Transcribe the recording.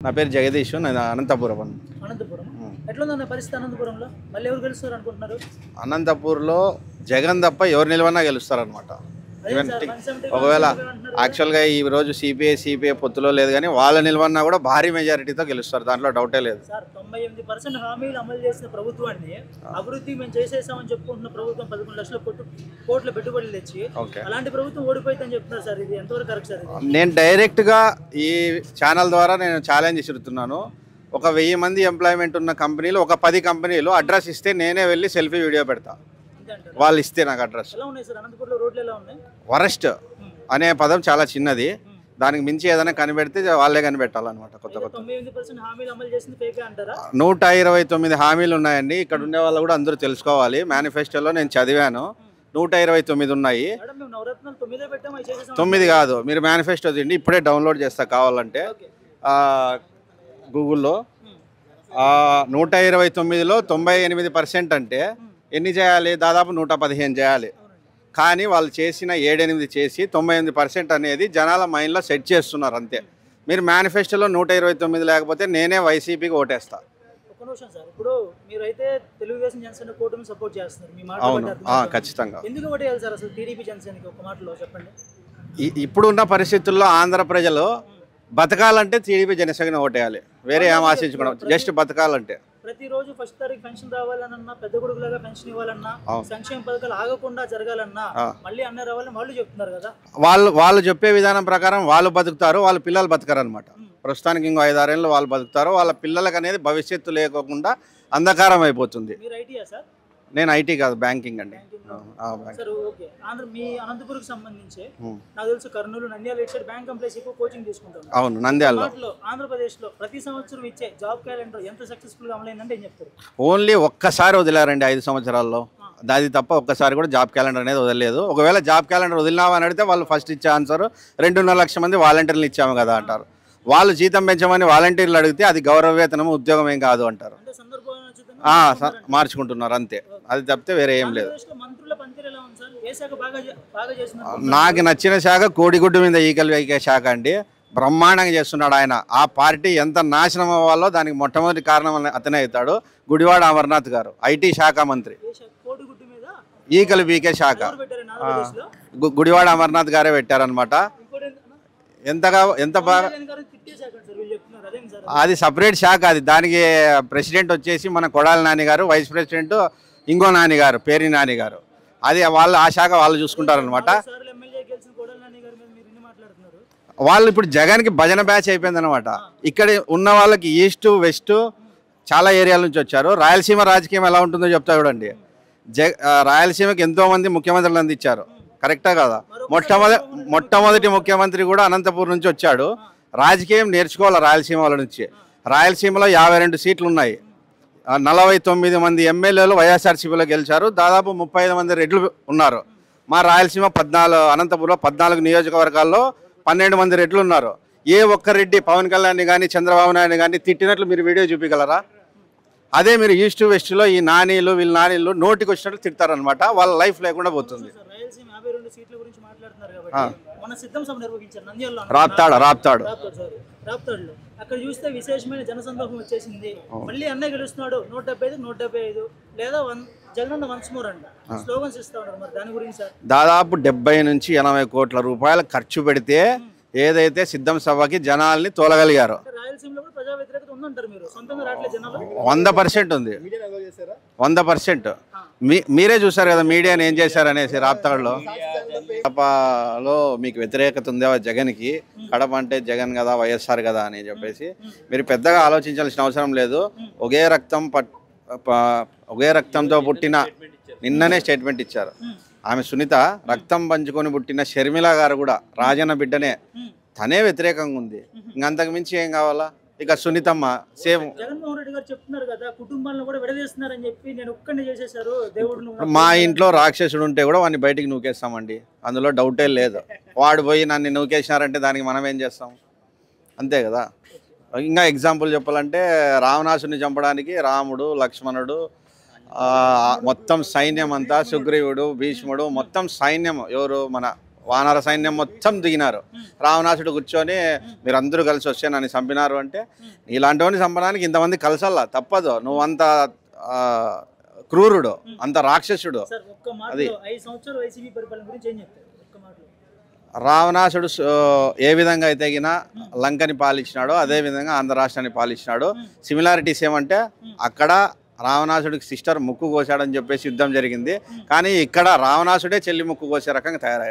నా పేరు జగదీష్ నేను అనంతపురం అన్న. అనంతపురం ఎట్లుందన్న పరిస్థితి అనంతపురంలో మళ్ళీ ఎవరు గెలుస్తారు అనుకుంటున్నారు అనంతపూర్లో జగన్ తప్ప ఎవరు నిలవన్నా గెలుస్తారనమాట ఈవెన్ టి- ఒకవేళ యాక్చువల్గా ఈ రోజు సిపిఐ సిపిఐ పొత్తులో లేదు కానీ వాళ్ళ నిలవన్నా కూడా భారీ మెజారిటీతో గెలుస్తారు దాంట్లో డౌటే లేదు సార్ తొంభై ఎనిమిది పర్సెంట్ హామీలు అమలు చేసిన ప్రభుత్వాన్ని అభివృద్ధి మేము చేసేసామని చెప్పుకుంటున్న ప్రభుత్వం పదకొండు లక్షల కోట్లు కోట్ల పెట్టుబడులు తెచ్చి ఓకే అలాంటి ప్రభుత్వం ఓడిపోయిందని చెప్తున్నారు సార్ ఇది ఎంతవరకు కరెక్ట్ సార్ ఇది నేను డైరెక్ట్గా ఈ ఛానల్ ద్వారా నేను ఛాలెంజ్ ఇస్తున్నాను ఒక వెయ్యి మంది ఎంప్లాయ్మెంట్ ఉన్న కంపెనీలు ఒక పది కంపెనీలు అడ్రస్ ఇస్తే నేనే వెళ్ళి సెల్ఫీ వీడియో పెడతా అంతే అంటారు వాళ్ళు ఇస్తే నాకు అడ్రస్ ఎలా ఉన్నాయి సార్ అనంతపురంలో రోడ్లు ఎలా ఉన్నాయి వరస్ట్ అనే పదం చాలా చిన్నది దానికి మించి ఏదైనా కనిపెడితే వాళ్ళే కనిపెట్టాలన్నమాట కొత్త అయితే కొత్త తొంభై ఎనిమిది పర్సెంట్ హామీలు అమలు చేసింది ఫేక్ అంటారా నూట ఇరవై తొమ్మిది హామీలు ఉన్నాయండి ఇక్కడ ఉండే వాళ్ళు కూడా అందరూ తెలుసుకోవాలి మేనిఫెస్టోలో నేను చదివాను నూట ఇరవై తొమ్మిది ఉన్నాయి మేడం మేము నవరత్నాలు తొమ్మిదే పెట్టాం అవి చేసేసాం తొమ్మిది కాదు మీరు మేనిఫెస్టో తిండి ఇప్పుడే డౌన్లోడ్ చేస్తా కావాలంటే ఓకే ఆ, గూగుల్లో ఆ, నూట ఇరవై తొమ్మిదిలో తొంభై ఎనిమిది పర్సెంట్ అంటే ఎన్ని చేయాలి దాదాపు నూట పదిహేను చేయాలి కానీ వాళ్ళు చేసిన ఏడెనిమిది చేసి తొంభై ఎనిమిది పర్సెంట్ అనేది జనాల మైండ్లో సెట్ చేస్తున్నారు అంతే మీరు మేనిఫెస్టోలో నూట ఇరవై తొమ్మిది లేకపోతే నేనే వైసీపీకి ఓటేస్తా ఒక నిమిషం సార్ ఇప్పుడు మీరైతే తెలుగుదేశం జనసేన కూటమి సపోర్ట్ చేస్తున్నారు మీ మాట అవును బట్టి ఆ, అర్థమవుతుంది. ఖచ్చితంగా ఎందుకు ఓటేయాలి సార్ అసలు టీడీపీ జనసేనకి ఒక మాటలో చెప్పండి ఈ- ఇప్పుడున్న పరిస్థితుల్లో ఆంధ్ర ప్రజలు బతకాలంటే టీడీపీ జనసేన ఓటేయాలి వేరే ఏం ఆశించుకోవడం జస్ట్ బతకాలంటే ప్రతిరోజు ఫస్ట్ తారీఖు పెన్షన్ రావాలన్నా పెద్ద కొడుకులాగా పెన్షన్ ఇవ్వాలన్నా అవును. సంక్షేమ పథకాలు ఆగకుండా జరగాలన్నా ఆ. మళ్ళీ అన్న రావాలని వాళ్ళు చెప్తున్నారు కదా వాళ్ళు వాళ్ళు చెప్పే విధానం ప్రకారం వాళ్ళు బతుకుతారు వాళ్ళ పిల్లలు బతకరు అనమాట ప్రస్తుతానికి ఇంకో ఐదారేళ్ళు వాళ్ళు బతుకుతారు వాళ్ళ పిల్లలకు అనేది భవిష్యత్తు లేకోకుండా అంధకారం అయిపోతుంది మీరు ఐటీయా సార్ నేను ఐటీ కాదు బ్యాంకింగ్ అండి ఆ, బ్యాంక్ సార్ ఓకే ఆంధ్ర మీ అనంతపురంకి సంబంధించి ఉమ్. నాకు తెలుసు కర్నూలు నంద్యాల ఇటు సైడ్ బ్యాంక్ ఎంప్లాయీస్ ఎక్కువ కోచింగ్ తీసుకుంటారు అవును నంద్యాలలో వాటిలో ఆంధ్రప్రదేశ్లో ప్రతి సంవత్సరం ఇచ్చే జాబ్ క్యాలెండర్ ఎంత సక్సెస్ఫుల్గా అమలైందంటే ఏం చెప్తారు ఓన్లీ ఒక్కసారి వదిలారండి ఐదు సంవత్సరాల్లో అది తప్ప ఒక్కసారి కూడా జాబ్ క్యాలెండర్ అనేది వదలలేదు ఒకవేళ జాబ్ క్యాలెండర్ వదిలినామని అడిగితే వాళ్ళు ఫస్ట్ ఇచ్చే ఆన్సర్ రెండున్నర లక్షల మంది వాలంటీర్లు ఇచ్చాము కదా అంటారు వాళ్ళు జీతం పెంచమని వాలంటీర్లు అడిగితే అది గౌరవ వేతనం ఉద్యోగం ఏం కాదు అంటారు అంటే సందర్భోచితంగా ఆ, స- మార్చుకుంటున్నారు అంతే అది తప్పితే వేరే ఏం లేదు ఆంధ్రప్రదేశ్లో మంత్రుల పనితీరు ఎలా ఉంది సార్ ఏ శాఖ బాగా చే- బాగా చేస్తున్నారు నాకు నచ్చిన శాఖ కోడిగుడ్డు మీద ఈకలు వేకే శాఖ అండి బ్రహ్మాండంగా చేస్తున్నాడు ఆయన ఆ పార్టీ ఎంత నాశనం అవ్వాలో దానికి మొట్టమొదటి కారణం అనే- అతనే అవుతాడు గుడివాడ అమర్నాథ్ గారు ఐటీ శాఖ మంత్రి ఏ శాఖ కోడిగుడ్డు మీద ఈకలు బీకే శాఖ ఎవరు పెట్టారు ఆంధ్రప్రదేశ్లో గు- గుడివాడ అమర్నాథ్ గారే పెట్టారనమాట ఇంకోటి ఏంటన్నా? ఎంతగా ఎంత బాగా కళ్యాణ్ గారు తిట్టే శాఖ అండి సార్ వీళ్ళు చెప్తున్నారు అదేం సార్ అది సపరేట్ శాఖ అది దానికి ప్రెసిడెంట్ వచ్చేసి మన కొడాలి నాని గారు వైస్ ప్రెసిడెంట్ ఇంకో నాని గారు పేరి నాని గారు అది వాళ్ళు ఆ శాఖ వాళ్ళు చూసుకుంటారనమాట సార్లు ఎమ్మెల్యే గెలిచిన కోడల నాని గారి మీద మీరు ఇన్ని మాట్లాడుతున్నారు వాళ్ళు ఇప్పుడు జగన్కి భజన బ్యాచ్ అయిపోయింది అనమాట ఇక్కడ ఉన్న వాళ్ళకి ఈస్ట్ వెస్ట్ చాలా ఏరియాల నుంచి వచ్చారు రాయలసీమ రాజకీయం ఎలా ఉంటుందో చెప్తా చూడండి జగ ఆ, రాయలసీమకి ఎంతో మంది ముఖ్యమంత్రులు అందించారు కరెక్టా కదా మొట్టమొదటి మొట్టమొదటి ముఖ్యమంత్రి కూడా అనంతపూర్ నుంచి వచ్చాడు రాజకీయం నేర్చుకోవాలి రాయలసీమ వాళ్ళ నుంచి రాయలసీమలో యాభై రెండు సీట్లు ఉన్నాయి ఆ, నలభై తొమ్మిది మంది ఎమ్మెల్యేలు వైఎస్ఆర్సీపీలో గెలిచారు దాదాపు ముప్పై ఐదు మంది రెడ్లు ఉన్నారు మా రాయలసీమ పద్నాలుగు అనంతపురంలో పద్నాలుగు నియోజకవర్గాల్లో పన్నెండు మంది రెడ్లు ఉన్నారు ఏ ఒక్క రెడ్డి పవన్ కళ్యాణ్ కానీ చంద్రబాబు నాయుడు కానీ తిట్టినట్లు మీరు వీడియో చూపించగలరా అదే మీరు ఈస్ట్ వెస్ట్లో ఈ నానీలు వీళ్ళ నానీలు నోటికి వచ్చినట్లు తిడతారనమాట వాళ్ళ లైఫ్ లేకుండా పోతుంది సార్ రాయలసీమ యాభై రెండు సీట్ల గురించి మాట్లాడుతున్నారు కాబట్టి మన సిద్ధం సభ నిర్వహించారు నంద్యాలలో రాప్తాడు రాప్తాడు రాప్తాడు సార్ రాప్తాడులో అక్కడ చూస్తే విశేషమైన జనసందోహం వచ్చేసింది మళ్ళీ అన్నయ్య గెలుస్తున్నాడు నూట డెబ్బై ఐదు నూట డెబ్బై ఐదు లేదా వన్ జగన్ వన్స్ మోర్ అంట స్లోగన్స్ ఇస్తా ఉన్నారు మరి దాని గురించి సార్ దాదాపు డెబ్బై నుంచి ఎనభై కోట్ల రూపాయలు ఖర్చు పెడితే ఏదైతే సిద్ధం సభకి జనాల్ని తోలగలిగారు అంటే రాయలసీమలో కూడా ప్రజా వ్యతిరేకత ఉందంటారు మీరు సొంతంగా రావట్లేదు జనాలు వంద పర్సెంట్ ఉంది వంద పర్సెంట్ మీ మీరే చూసారు కదా మీడియాని ఏం చేశారు అనేసి రాప్తాడులో కడపలో మీకు వ్యతిరేకత ఉందా జగన్కి కడప అంటే జగన్ కదా వైఎస్ఆర్ కదా అని చెప్పేసి మీరు పెద్దగా ఆలోచించాల్సిన అవసరం లేదు ఒకే రక్తం పట్ ప- ఒకే రక్తంతో పుట్టిన నిన్ననే స్టేట్మెంట్ ఇచ్చారు ఆమె సునీత రక్తం పంచుకొని పుట్టిన షర్మిల గారు కూడా రాజన్న బిడ్డనే తనే వ్యతిరేకంగా ఉంది ఇంకంతకు మించి ఏం కావాలా ఇక సునీతమ్మ సేమ్ జగన్మోహన్ రెడ్డి గారు చెప్తున్నారు కదా కుటుంబాలను కూడా విడదీస్తున్నారని చెప్పి నేను ఒక్కడిని చేసేసారు దేవుడు మా ఇంట్లో రాక్షసుడు ఉంటే కూడా వాడిని బయటికి నూకేస్తామండి అందులో డౌటే లేదు వాడు పోయి నన్ను నూకేసినారంటే దానికి మనం ఏం చేస్తాం అంతే కదా ఇంకా ఎగ్జాంపుల్ చెప్పాలంటే రావణాసుని చంపడానికి రాముడు లక్ష్మణుడు ఆ, మొత్తం సైన్యం అంతా సుగ్రీవుడు భీష్ముడు మొత్తం సైన్యం ఎవరు మన వానర సైన్యం మొత్తం దిగినారు రావణాసుడు కూర్చొని మీరందరూ కలిసి వస్తే నన్ను చంపినారు అంటే ఇలాంటివన్నీ చంపడానికి ఇంతమంది కలిసల్లా తప్పదు నువ్వు అంత ఆ, క్రూరుడు అంత రాక్షసుడు సార్ ఒక్క మాటలో ఐదు సంవత్సరాలు వైసీపీ పరిపాలన గురించి ఏం చెప్తారు ఒక్క మాటలో రావణాసుడు సో, ఏ విధంగా అయితే గిన లంకని పాలించినాడో అదే విధంగా ఆంధ్ర రాష్ట్రాన్ని పాలించినాడు సిమిలారిటీస్ ఏమంటే అక్కడ రావణాసుడికి సిస్టర్ ముక్కు కోసాడని చెప్పేసి యుద్ధం జరిగింది కానీ ఇక్కడ రావణాసుడే చెల్లి ముక్కు కోసే రకంగా తయారయ్యాడు